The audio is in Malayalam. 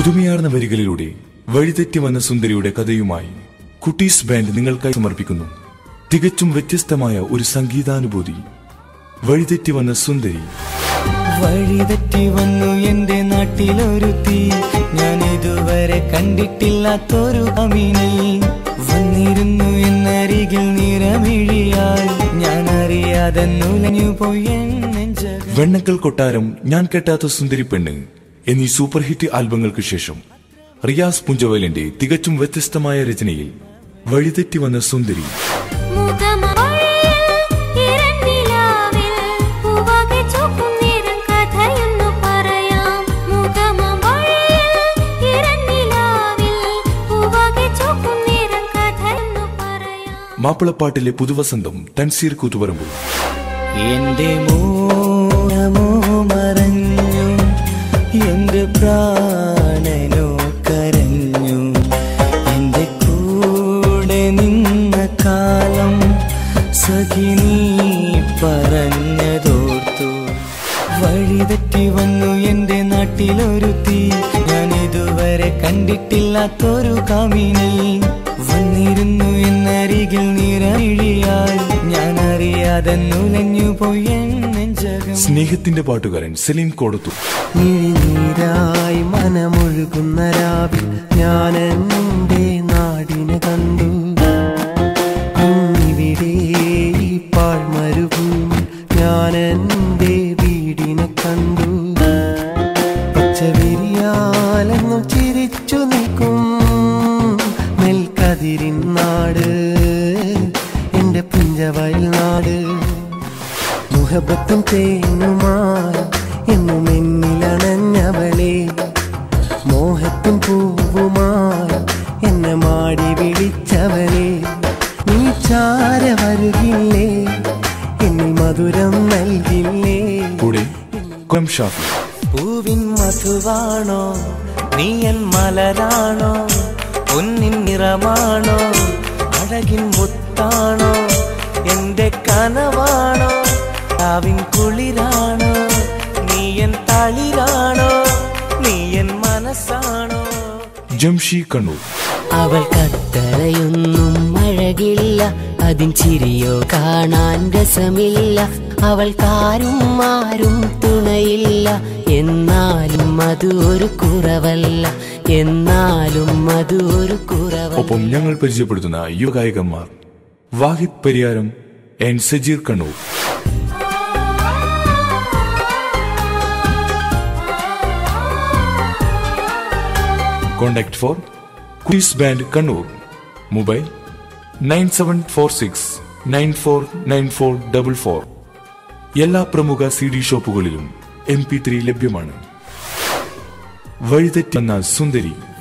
പുതുമയാർന്ന വരികളിലൂടെ വഴിതെറ്റി വന്ന സുന്ദരിയുടെ കഥയുമായി കുട്ടീസ് ബാൻഡ് നിങ്ങൾക്കായി സമർപ്പിക്കുന്നു തികച്ചും വ്യത്യസ്തമായ ഒരു സംഗീതാനുഭൂതി വഴിതെറ്റി വന്ന സുന്ദരി വഴിതെറ്റി വന്നു എന്റെ നാട്ടിലൊരു തീ ഞാൻ ഇതുവരെ കണ്ടിട്ടില്ലാത്തൊരു അമിനി വന്നിരുന്നു എന്നരികിൽ നിറമിഴിയാൽ ഞാൻ അറിയാതെ നുലഞ്ഞു പോയി എൻ നെഞ്ചകം വെണ്ണക്കൽ കൊട്ടാരം ഞാൻ കെട്ടാത്ത സുന്ദരി പെണ്ണ് എന്നീ സൂപ്പർ ഹിറ്റ് ആൽബങ്ങൾക്ക് ശേഷം റിയാസ് പുഞ്ചവലിന്റെ തികച്ചും വ്യത്യസ്തമായ രചനയിൽ വഴിതെറ്റി വന്ന സുന്ദരി മുഖമഴയിൽ ഇരന്നിലാവിൽ പൂവാകെ ചുവക്കും നിറം കഥയൊന്നു പറയാം. മുഖമഴയിൽ ഇരന്നിലാവിൽ പൂവാകെ ചുവക്കും നിറം കഥയൊന്നു പറയാം. മാപ്പിളപ്പാട്ടിലെ പുതുവസന്തം തൻസീർ കൂത്തുപറമ്പു എന്റെ മോനമോ മറഞ്ഞു എന്റെ പ്രാണനോ കരഞ്ഞു എന്റെ കൂടെ നിന്ന കാലം സഖി നീ പറഞ്ഞതോർത്തു വഴിതെറ്റി വന്നു എന്റെ നാട്ടിലൊരു തീ ഞാൻ ഇതുവരെ കണ്ടിട്ടില്ലാത്തൊരു കാമിനി വന്നിരുന്നു എന്നരികിൽ നിറമിഴിയാൽ ഞാൻ അറിയാതെ നുലഞ്ഞു പോയി എൻ നെഞ്ചകം സ്നേഹത്തിന്റെ പാട്ടുകാരൻ സലീം കോടത്തു നീരായി മനമൊഴുകുന്ന രാവിൽ ഞാൻ എൻ്റെ നാടിനെ കണ്ടു ഇന്നിവിടെ ഈ പാഴ്മരുഭൂമി ഞാൻ എൻ്റെ വീടിനെ കണ്ടു പച്ചവിരിയാലെന്നും ചിരിച്ചു നിൽക്കും നെൽക്കതിരിൻ നാട് എൻ്റെ പുഞ്ചവയൽ നാട് മുഹബത്തും തേനുമായി എന്നും എന്നിലണഞ്ഞവളെ മോഹത്തിൻ പൂവുമായി എന്നെ മാടി വിളിച്ചവളെ നീ ചാര വരുകില്ലേ എന്നിൽ മധുരം നൽകില്ലേ കൂടെ കൊം ഷാഫി പൂവിൻ മധുവാണോ നീ എൻ മലരാണോ പൊന്നിൻ നിറമാണോ അഴകിൻ മുത്താണോ എന്റെ കനവാണോ ആവിൻ കുളിരാണോ നീ എൻ തളിരാണോ നീ എൻ മനസ്സാണോ ജംഷി കണ്ണൂർ അവൾ കത്തറയൊന്നും അഴകില്ല അതിൻ ചിരിയോ കാണാൻ രസമില്ല അവൾക്കാരും ആരും തുണയില്ല എന്നാലും അത് ഒരു കുറവല്ല എന്നാലും അത് ഒരു കുറവല്ല ഒപ്പം ഞങ്ങൾ പരിചയപ്പെടുത്തുന്ന യുവഗായകന്മാർ Wahid Pariyaram and Sajeer Kannur contact for quiz band Kannur mobile nine seven four six nine four nine four double four എല്ലാ പ്രമുഖ സി ഡി ഷോപ്പുകളിലും എം പി ത്രീ ലഭ്യമാണ് വഴിതെറ്റി വന്ന സുന്ദരി